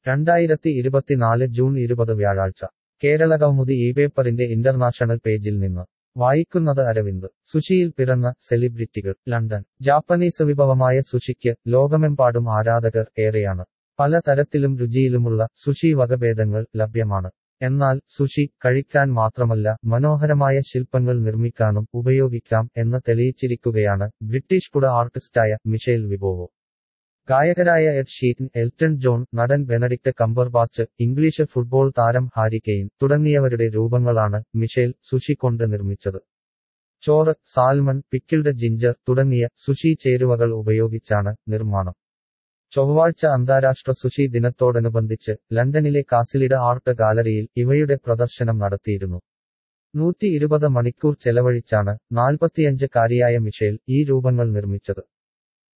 രണ്ടായിരത്തി ഇരുപത്തിനാല് ജൂൺ ഇരുപത് വ്യാഴാഴ്ച കേരള കൗമുദി ഈ പേപ്പറിന്റെ ഇന്റർനാഷണൽ പേജിൽ നിന്ന് വായിക്കുന്നത് അരവിന്ദ് സുഷിയിൽ പിറന്ന സെലിബ്രിറ്റികൾ ലണ്ടൻ ജാപ്പനീസ് വിഭവമായ സുഷിക്ക് ലോകമെമ്പാടും ആരാധകർ ഏറെയാണ് പല തരത്തിലും രുചിയിലുമുള്ള സുഷി വകഭേദങ്ങൾ ലഭ്യമാണ് എന്നാൽ സുഷി കഴിക്കാൻ മാത്രമല്ല മനോഹരമായ ശില്പങ്ങൾ നിർമ്മിക്കാനും ഉപയോഗിക്കാം എന്ന് തെളിയിച്ചിരിക്കുകയാണ് ബ്രിട്ടീഷ് കുട ആർട്ടിസ്റ്റായ മിഷേൽ വിബോവോ ഗായകരായ എഡ് ഷീറ്റൻ എൽട്ടൺ ജോൺ നടൻ ബെനഡിക്ട് കംബർബാച്ച് ഇംഗ്ലീഷ് ഫുട്ബോൾ താരം ഹാരി കെയ്ൻ തുടങ്ങിയവരുടെ രൂപങ്ങളാണ് മിഷേൽ സുഷി കൊണ്ട് നിർമ്മിച്ചത് ചോറ് സാൽമൺ പിക്കിൾഡ് ജിഞ്ചർ തുടങ്ങിയ സുഷി ചേരുവകൾ ഉപയോഗിച്ചാണ് നിർമ്മാണം ചൊവ്വാഴ്ച അന്താരാഷ്ട്ര സുഷി ദിനത്തോടനുബന്ധിച്ച് ലണ്ടനിലെ കാസിലിഡ ആർട്ട് ഗാലറിയിൽ ഇവയുടെ പ്രദർശനം നടത്തിയിരുന്നു നൂറ്റി ഇരുപത് മണിക്കൂർ ചെലവഴിച്ചാണ് നാൽപ്പത്തിയഞ്ച് കാരിയായ മിഷേൽ ഈ രൂപങ്ങൾ നിർമ്മിച്ചത്